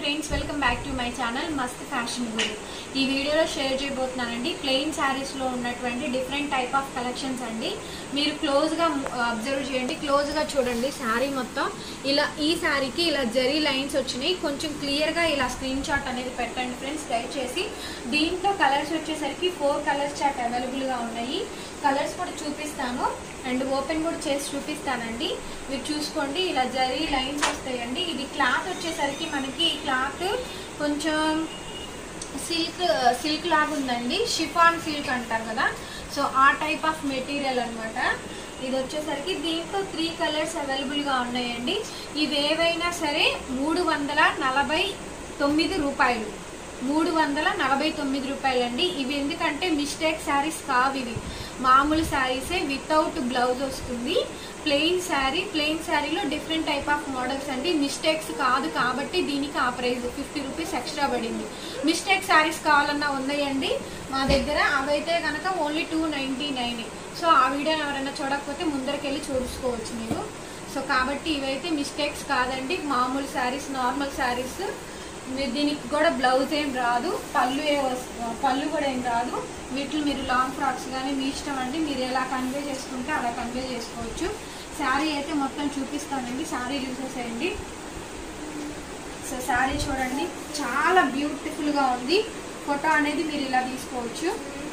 Friends welcome back to my channel Mast fashion Guru ఈ వీడియోలో share చేయబోతున్నానండి plain శారీస్లో ఉన్నటువంటి డిఫరెంట్ టైప్ ఆఫ్ కలెక్షన్స్ అండి మీరు క్లోజ్గా అబ్జర్వ్ చేయండి క్లోజ్గా చూడండి శారీ మొత్తం ఇలా ఈ శారీకి ఇలా జరీ లైన్స్ వచ్చినాయి కొంచెం క్లియర్గా ఇలా స్క్రీన్ షాట్ అనేది పెట్టండి ఫ్రెండ్స్ దయచేసి దీంట్లో కలర్స్ వచ్చేసరికి ఫోర్ కలర్స్ చాట్ అవైలబుల్గా ఉన్నాయి కలర్స్ కూడా చూపిస్తాను అండ్ ఓపెన్ కూడా చేసి చూపిస్తానండి మీరు చూసుకోండి ఇలా జరీ లైన్స్ వస్తాయండి ఇది క్లాత్ వచ్చేసరికి మనకి ఈ క్లాత్ కొంచెం సిల్క్ సిల్క్ లాగా ఉందండి షిఫాన్ సిల్క్ అంటారు కదా సో ఆ టైప్ ఆఫ్ మెటీరియల్ అన్నమాట ఇది వచ్చేసరికి దీంట్లో త్రీ కలర్స్ అవైలబుల్గా ఉన్నాయండి ఇవి ఏవైనా సరే మూడు వందల నలభై తొమ్మిది రూపాయలు మూడు వందల నలభై తొమ్మిది రూపాయలండి ఇవి ఎందుకంటే మిస్టేక్ శారీస్ కావు ఇవి మామూలు శారీసే వితౌట్ బ్లౌజ్ వస్తుంది ప్లెయిన్ శారీ ప్లెయిన్ శారీలో డిఫరెంట్ టైప్ ఆఫ్ మోడల్స్ అండి మిస్టేక్స్ కాదు కాబట్టి దీనికి ఆ ప్రైస్ ఫిఫ్టీ రూపీస్ ఎక్స్ట్రా పడింది మిస్టేక్ శారీస్ కావాలన్నా ఉన్నాయండి మా దగ్గర అవైతే కనుక only two ninety nine so ఆ వీడియో ఎవరైనా చూడకపోతే ముందరికెళ్ళి చూసుకోవచ్చు మీరు సో కాబట్టి ఇవైతే మిస్టేక్స్ కాదండి మామూలు శారీస్ నార్మల్ శారీస్ మీరు దీనికి కూడా బ్లౌజ్ ఏం రాదు పళ్ళు ఏ వస్- పళ్ళు కూడా ఏం రాదు వీటిని మీరు లాంగ్ ఫ్రాక్స్ కానీ మీ ఇష్టం అండి మీరు ఎలా కన్వే చేసుకుంటే అలా కన్వే చేసుకోవచ్చు శారీ అయితే మొత్తం చూపిస్తానండి శారీ చూసేసేయండి సో శారీ చూడండి చాలా బ్యూటిఫుల్గా ఉంది ఫోటో అనేది మీరు ఇలా తీసుకోవచ్చు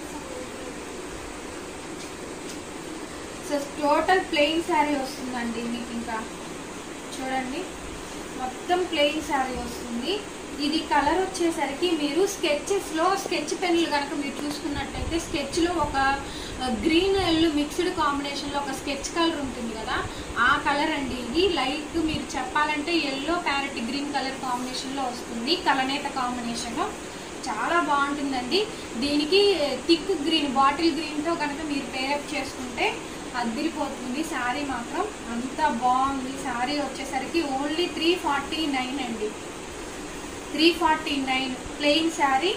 సో టోటల్ ప్లెయిన్ శారీ వస్తుందండి మీకు ఇంకా చూడండి మొత్తం ప్లెయిన్ శారీ వస్తుంది ఇది కలర్ వచ్చేసరికి మీరు స్కెచెస్లో స్కెచ్ పెన్లు కనుక మీరు చూసుకున్నట్టయితే స్కెచ్లో ఒక గ్రీన్ ఎల్లు మిక్స్డ్ కాంబినేషన్లో ఒక స్కెచ్ కలర్ ఉంటుంది కదా ఆ కలర్ అండి ఇది లైట్ మీరు చెప్పాలంటే ఎల్లో ప్యారెట్ గ్రీన్ కలర్ కాంబినేషన్లో వస్తుంది కలనేత కాంబినేషన్లో చాలా బాగుంటుందండి దీనికి థిక్ గ్రీన్ బాటిల్ గ్రీన్తో కనుక మీరు పేరప్ చేసుకుంటే అద్దిరిపోతుంది శారీ మాత్రం అంత బాగుంది శారీ వచ్చేసరికి ఓన్లీ త్రీ ఫార్టీ నైన్ అండి three forty nine plain sari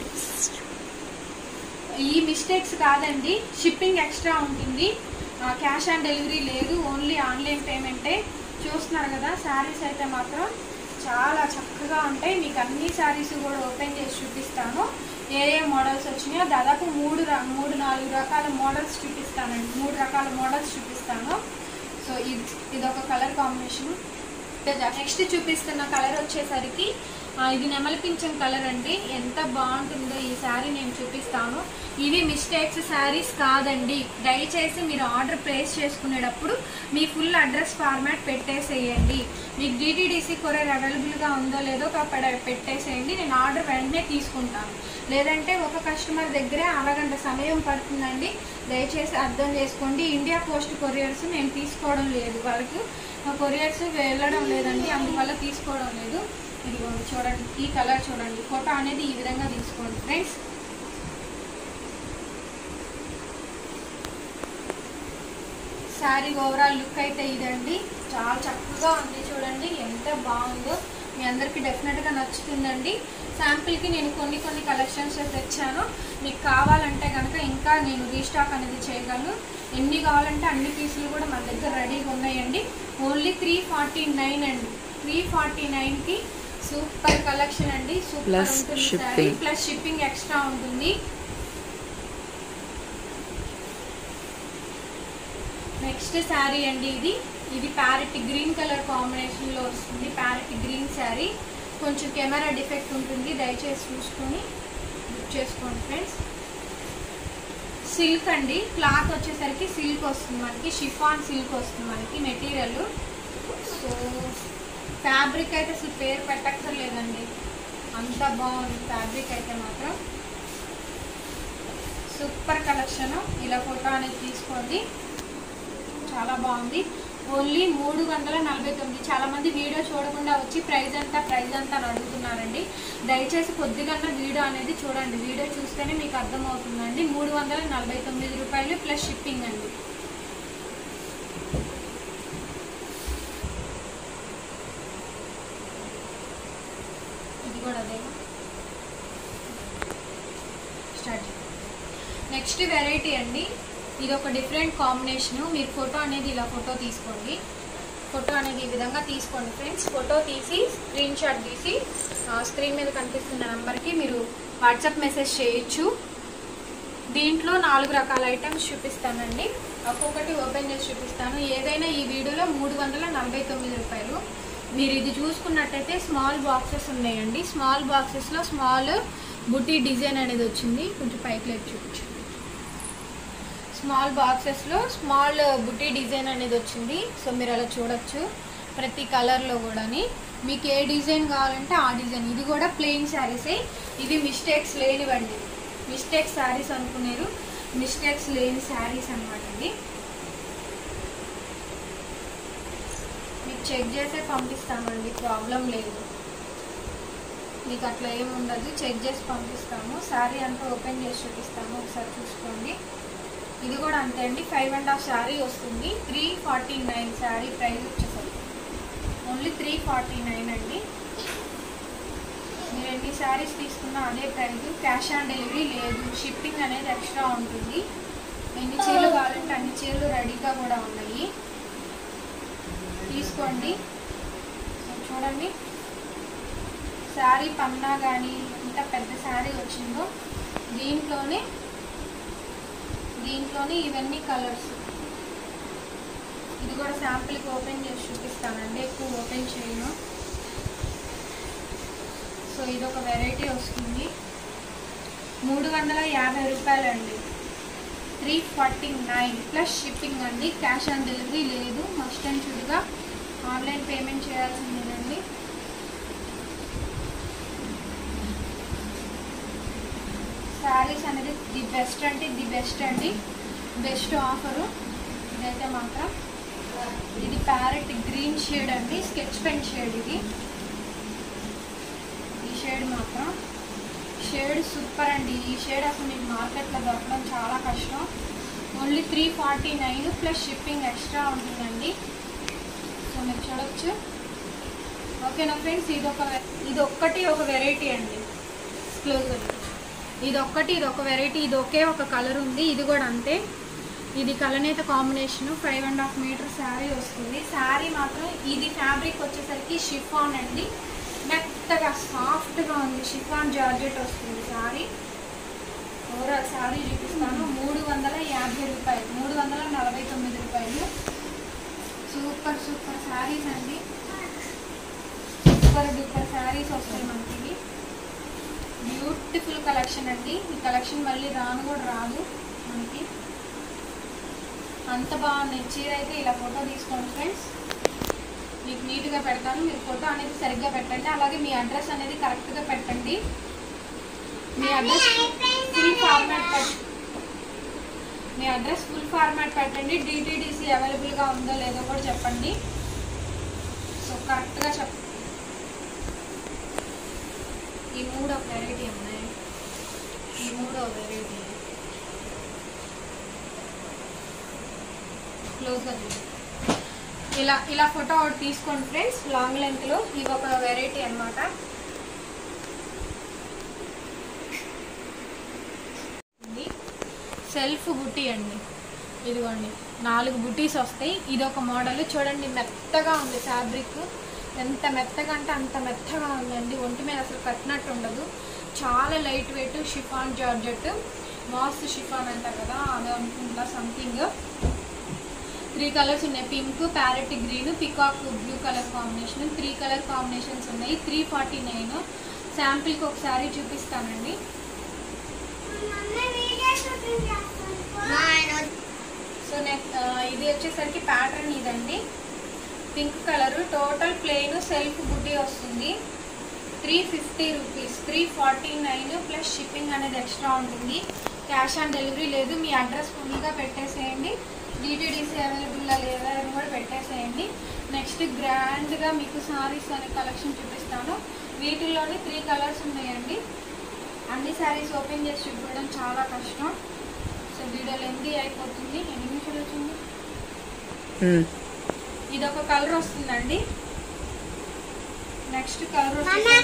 ఈ మిస్టేక్స్ కాదండి షిప్పింగ్ ఎక్స్ట్రా ఉంటుంది క్యాష్ ఆన్ డెలివరీ లేదు ఓన్లీ ఆన్లైన్ పేమెంటే చూస్తున్నారు కదా శారీస్ అయితే మాత్రం చాలా చక్కగా ఉంటాయి మీకు అన్ని శారీస్ కూడా ఓపెన్ చేసి చూపిస్తాను ఏ ఏ మోడల్స్ వచ్చినాయో దాదాపు మూడు ర- మూడు నాలుగు రకాల మోడల్స్ చూపిస్తానండి మూడు రకాల మోడల్స్ చూపిస్తాను సో ఇది ఇది ఒక కలర్ కాంబినేషన్ నెక్స్ట్ చూపిస్తున్న కలర్ వచ్చేసరికి ఆ, ఇది నెమలి పింఛం కలర్ అండి ఎంత బాగుంటుందో ఈ శారీ నేను చూపిస్తాను ఇవి మిస్టేక్స్ శారీస్ కాదండి దయచేసి మీరు ఆర్డర్ ప్లేస్ చేసుకునేటప్పుడు మీ ఫుల్ అడ్రస్ ఫార్మాట్ పెట్టేసేయండి మీకు డిటీడీసీ కొరియర్ అవైలబుల్గా ఉందో లేదో ఒక పెడ- పెట్టేసేయండి నేను ఆర్డర్ వెంటనే తీసుకుంటాను లేదంటే ఒక కస్టమర్ దగ్గరే అరగంట సమయం పడుతుందండి దయచేసి అర్థం చేసుకోండి ఇండియా పోస్ట్ కొరియర్స్ నేను తీసుకోవడం లేదు వరకు కొరియర్స్ వెళ్ళడం లేదండి అందువల్ల తీసుకోవడం లేదు ఇదిగోండి చూడండి ఈ కలర్ చూడండి ఫోటో అనేది ఈ విధంగా తీసుకోండి ఫ్రెండ్స్ శారీ ఓవరాల్ లుక్ అయితే ఇదండి చాలా చక్కగా ఉంది చూడండి ఎంత బాగుందో మీ అందరికీ డెఫినెట్గా నచ్చుతుందండి శాంపిల్కి నేను కొన్ని కొన్ని కలెక్షన్స్ తెచ్చాను మీకు కావాలంటే కనుక ఇంకా నేను రీస్టాక్ అనేది చేయగలను ఎన్ని కావాలంటే అన్ని పీసులు కూడా మన దగ్గర రెడీగా ఉన్నాయండి ఓన్లీ త్రీ ఫార్టీ నైన్ అండి త్రీ ఫార్టీ నైన్కి సూపర్ కలెక్షన్ అండి సూపర్ Plus ఉంటుంది shipping. Sari plus shipping extra next నెక్స్ట్ శారీ అండి ఇది ఇది ప్యారెట్ గ్రీన్ కలర్ కాంబినేషన్లో వస్తుంది ప్యారెట్ గ్రీన్ శారీ కొంచెం కెమెరా డిఫెక్ట్ ఉంటుంది దయచేసి చూసుకొని బుక్ చేసుకోండి ఫ్రెండ్స్ సిల్క్ అండి క్లాత్ వచ్చేసరికి సిల్క్ వస్తుంది మనకి షిఫాన్ సిల్క్ వస్తుంది మనకి మెటీరియల్ సో ఫ్యాబ్రిక్ అయితే అసలు పేరు పెట్టక్కర్లేదండి అంత బాగుంది ఫ్యాబ్రిక్ అయితే మాత్రం సూపర్ కలెక్షన్ ఇలా ఫోటో అనేది తీసుకోండి చాలా బాగుంది ఓన్లీ మూడు వందల నలభై తొమ్మిది చాలా మంది వీడియో చూడకుండా వచ్చి ప్రైస్ ఎంత ప్రైస్ ఎంత అని అడుగుతున్నారండి దయచేసి కొద్దిగా వీడియో అనేది చూడండి వీడియో చూస్తేనే మీకు అర్థమవుతుందండి మూడు వందల నలభై తొమ్మిది రూపాయలు ప్లస్ షిప్పింగ్ అండి ఇది కూడా అదే స్టార్ట్ నెక్స్ట్ వెరైటీ అండి ఇది ఒక డిఫరెంట్ కాంబినేషన్ మీరు ఫోటో అనేది ఇలా ఫోటో తీసుకోండి ఫోటో అనేది ఈ విధంగా తీసుకోండి ఫ్రెండ్స్ ఫోటో తీసి స్క్రీన్ షాట్ తీసి ఆ, స్క్రీన్ మీద కనిపిస్తున్న నెంబర్కి మీరు వాట్సాప్ మెసేజ్ చేయొచ్చు దీంట్లో నాలుగు రకాల ఐటమ్స్ చూపిస్తానండి ఒక్కొక్కటి ఓపెన్ చేసి చూపిస్తాను ఏదైనా ఈ వీడియోలో మూడు వందల నలభై తొమ్మిది రూపాయలు మీరు ఇది చూసుకున్నట్టయితే స్మాల్ బాక్సెస్ ఉన్నాయండి స్మాల్ బాక్సెస్లో స్మాల్ బుటీ డిజైన్ అనేది వచ్చింది కొంచెం పైకి లేపు చూపించు స్మాల్ బాక్సెస్లో స్మాల్ బుటీ డిజైన్ అనేది వచ్చింది సో మీరు అలా చూడొచ్చు ప్రతి కలర్లో కూడాని మీకు ఏ డిజైన్ కావాలంటే ఆ డిజైన్ ఇది కూడా ప్లెయిన్ శారీసే ఇవి మిస్టేక్స్ లేనివండి మిస్టేక్స్ శారీస్ అనుకునేరు మిస్టేక్స్ లేని శారీస్ అనమాట ఇది మీకు చెక్ చేసే పంపిస్తామండి ప్రాబ్లం లేదు మీకు అట్లా ఏమి ఉండదు చెక్ చేసి పంపిస్తాము శారీ అంతా ఓపెన్ చేసి చూపిస్తాము ఒకసారి చూసుకోండి ఇది కూడా అంతే అండి ఫైవ్ అండ్ హాఫ్ శారీ వస్తుంది three forty nine sari price వచ్చేసరికి ఓన్లీ త్రీ ఫార్టీ నైన్ అండి మీరు ఎన్ని శారీస్ తీసుకున్నా అదే ప్రైస్ క్యాష్ ఆన్ డెలివరీ లేదు షిప్పింగ్ అనేది ఎక్స్ట్రా ఉంటుంది ఎన్ని చీరలు కావాలంటే అన్ని చీరలు రెడీగా కూడా ఉన్నాయి తీసుకోండి చూడండి శారీ పన్నా కానీ ఇంత పెద్ద శారీ వచ్చిందో దీంట్లోనే దీంట్లోనే ఇవన్నీ కలర్స్ ఇది కూడా శాంపిల్కి ఓపెన్ చేసి చూపిస్తానండి ఎక్కువ ఓపెన్ చేయను సో ఇది ఒక వెరైటీ వస్తుంది మూడు వందల యాభై రూపాయలు అండి three forty nine plus shipping అండి క్యాష్ ఆన్ డెలివరీ లేదు మస్ట్ అండ్ షుడ్గా ఆన్లైన్ పేమెంట్ చేయాల్సిందేనండి శారీస్ అనేది ది బెస్ట్ అంటే ది బెస్ట్ అండి బెస్ట్ ఆఫరు ఇదైతే మాత్రం ఇది ప్యారెట్ గ్రీన్ షేడ్ అండి స్కెచ్ పెన్ షేడ్ ఇది ఈ షేడ్ మాత్రం షేడ్ సూపర్ అండి ఈ షేడ్ అసలు మీకు మార్కెట్లో దొరకడం చాలా కష్టం only three forty nine plus shipping extra ఉంటుందండి సో మీరు చూడొచ్చు ఓకేనా ఫ్రెండ్స్ ఇది ఒక ఇది ఒక్కటి ఒక వెరైటీ అండి క్లోజ్ ఇది ఒక్కటి ఇది ఒక వెరైటీ ఇది ఒకే ఒక కలర్ ఉంది ఇది కూడా అంతే ఇది కలనేత combination five and half metre sari వస్తుంది శారీ మాత్రం ఇది ఫ్యాబ్రిక్ వచ్చేసరికి షిఫాన్ అండి మెత్తగా సాఫ్ట్గా ఉంది షిఫాన్ జార్జెట్ వస్తుంది శారీ ఓవరాల్ శారీ చూపిస్తాను మూడు వందల యాభై రూపాయలు మూడు వందల నలభై తొమ్మిది రూపాయలు సూపర్ సూపర్ శారీస్ అండి సూపర్ డూపర్ శారీస్ వస్తాయి మనకి ఇవి బ్యూటిఫుల్ కలెక్షన్ అండి ఈ కలెక్షన్ మళ్ళీ రాను కూడా రాదు మనకి అంత బాగుంది చీర అయితే ఇలా ఫోటో తీసుకోండి ఫ్రెండ్స్ మీకు నీట్గా పెడతాను మీరు ఫోటో అనేది సరిగ్గా పెట్టండి అలాగే మీ అడ్రస్ అనేది కరెక్ట్గా పెట్టండి మీ అడ్రస్ ఫుల్ ఫార్మాట్ పెట్ మీ అడ్రస్ ఫుల్ ఫార్మాట్ పెట్టండి డిటీడీసీ అవైలబుల్గా ఉందో లేదో కూడా చెప్పండి సో కరెక్ట్గా చెప్ ఈ మూడో వెరైటీ ఉన్నాయి ఈ మూడో వెరైటీ క్లోజ్గా చూడండి ఇలా ఇలా ఫోటో ఒకటి తీసుకోండి ఫ్రెండ్స్ లాంగ్ లెంత్లో ఇవి ఒక వెరైటీ అన్నమాట ఇది సెల్ఫ్ బుట్టి అండి ఇదిగోండి నాలుగు బుటీస్ వస్తాయి ఇది ఒక మోడల్ చూడండి మెత్తగా ఉంది ఫ్యాబ్రిక్ ఎంత మెత్తగా అంటే అంత మెత్తగా ఉందండి ఒంటి మీద అసలు కట్టినట్టు ఉండదు చాలా light weight chiffon georgette moss chiffon అంటారు కదా అది అనుకుంటా సంథింగ్ త్రీ కలర్స్ ఉన్నాయి pink parrot green peacock blue colour combination three colour combinations ఉన్నాయి త్రీ ఫార్టీ నైన్ శాంపిల్కి ఒకసారి చూపిస్తానండి సో నెక్స్ట్ ఇది వచ్చేసరికి ప్యాటర్న్ ఇదండి pink colour total plain self బుడ్డీ వస్తుంది three fifty rupees three forty nine plus shipping అనేది ఎక్స్ట్రా ఉంటుంది క్యాష్ ఆన్ డెలివరీ లేదు మీ అడ్రస్ ఫుల్గా పెట్టేసేయండి డిటీడీసీ అవైలబుల్ లేదా అని కూడా పెట్టేసేయండి నెక్స్ట్ గ్రాండ్గా మీకు సారీస్ అనే కలెక్షన్ చూపిస్తాను వీటిల్లోనే త్రీ కలర్స్ ఉన్నాయండి అన్ని శారీస్ ఓపెన్ చేసి చూపించడం చాలా కష్టం సో వీడియో లెందీ అయిపోతుంది ఎన్ని నిమిషాలు వచ్చింది ఇది ఒక కలర్ వస్తుందండి నెక్స్ట్ కలర్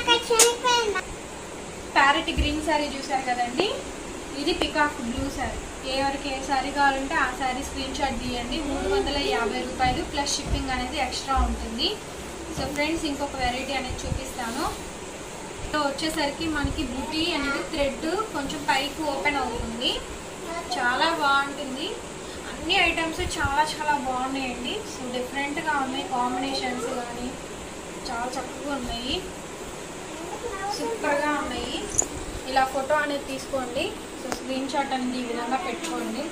వచ్చేసి ప్యారెట్ గ్రీన్ శారీ చూసారు కదండి ఇది పికాక్ బ్లూ శారీ ఎవరికి ఏ శారీ కావాలంటే ఆ శారీ స్క్రీన్ షాట్ తీయండి మూడు వందల యాభై రూపాయలు ప్లస్ షిప్పింగ్ అనేది ఎక్స్ట్రా ఉంటుంది సో ఫ్రెండ్స్ ఇంకొక వెరైటీ అనేది చూపిస్తాను సో వచ్చేసరికి మనకి బుటీ అనేది థ్రెడ్ కొంచెం పైకి ఓపెన్ అవుతుంది చాలా బాగుంటుంది అన్ని ఐటమ్స్ చాలా చాలా బాగున్నాయండి సో డిఫరెంట్గా ఉన్నాయి కాంబినేషన్స్ కానీ చాలా చక్కగా ఉన్నాయి సూపర్గా ఉన్నాయి ఇలా ఫోటో అనేది తీసుకోండి సో స్క్రీన్ షాట్ అనేది ఈ విధంగా పెట్టుకోండి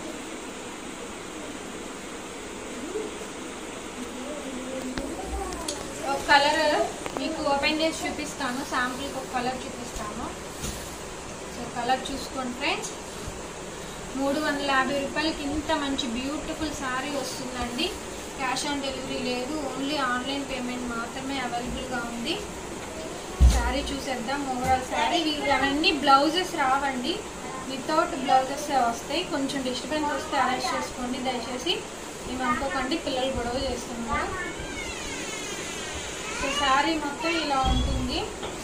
ఒక కలర్ మీకు ఓపెన్ చేసి చూపిస్తాను శాంపుల్కి ఒక కలర్ చూపిస్తాను సో కలర్ చూసుకోండి ఫ్రెండ్స్ మూడు వందల యాభై రూపాయలకి ఇంత మంచి బ్యూటిఫుల్ శారీ వస్తుందండి క్యాష్ ఆన్ డెలివరీ లేదు ఓన్లీ ఆన్లైన్ పేమెంట్ మాత్రమే అవైలబుల్గా ఉంది శారీ చూసేద్దాం ఓవరాల్ శారీ అవన్నీ బ్లౌజెస్ రావండి వితౌట్ బ్లౌజెస్ వస్తాయి కొంచెం డిస్టర్బెన్స్ వస్తే అరెస్ట్ చేసుకోండి దయచేసి మేము అనుకోకండి పిల్లలు గొడవ చేస్తున్నారు సో శారీ మొత్తం ఇలా ఉంటుంది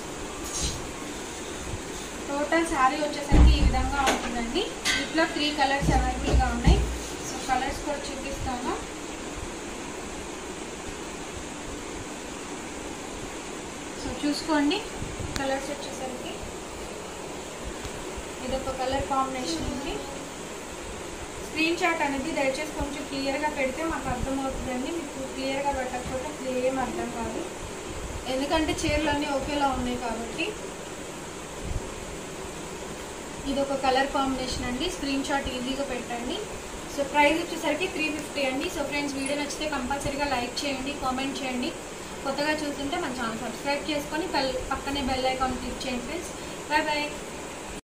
టోటల్ శారీ వచ్చేసరికి ఈ విధంగా ఉంటుందండి వీటిలో త్రీ కలర్స్ అవైలబుల్గా ఉన్నాయి సో కలర్స్ కూడా చూపిస్తాను సో చూసుకోండి కలర్స్ వచ్చేసరికి ఇది ఒక కలర్ కాంబినేషన్ ఉంది స్క్రీన్ షాట్ అనేది దయచేసి కొంచెం క్లియర్గా పెడితే మాకు అర్థమవుతుందండి మీకు క్లియర్గా పెట్టకపోతే అసలు ఏం అర్థం కాదు ఎందుకంటే చీరలు అన్నీ ఒకేలా ఉన్నాయి కాబట్టి ఇది ఒక కలర్ కాంబినేషన్ అండి స్క్రీన్ షాట్ ఈజీగా పెట్టండి సో ప్రైస్ వచ్చేసరికి త్రీ ఫిఫ్టీ అండి సో ఫ్రెండ్స్ వీడియో నచ్చితే కంపల్సరీగా లైక్ చేయండి కామెంట్ చేయండి కొత్తగా చూస్తుంటే మన ఛానల్ సబ్స్క్రైబ్ చేసుకొని బెల్ పక్కనే బెల్ ఐకాన్ క్లిక్ చేయండి ఫ్రెండ్స్ బాయ్ బాయ్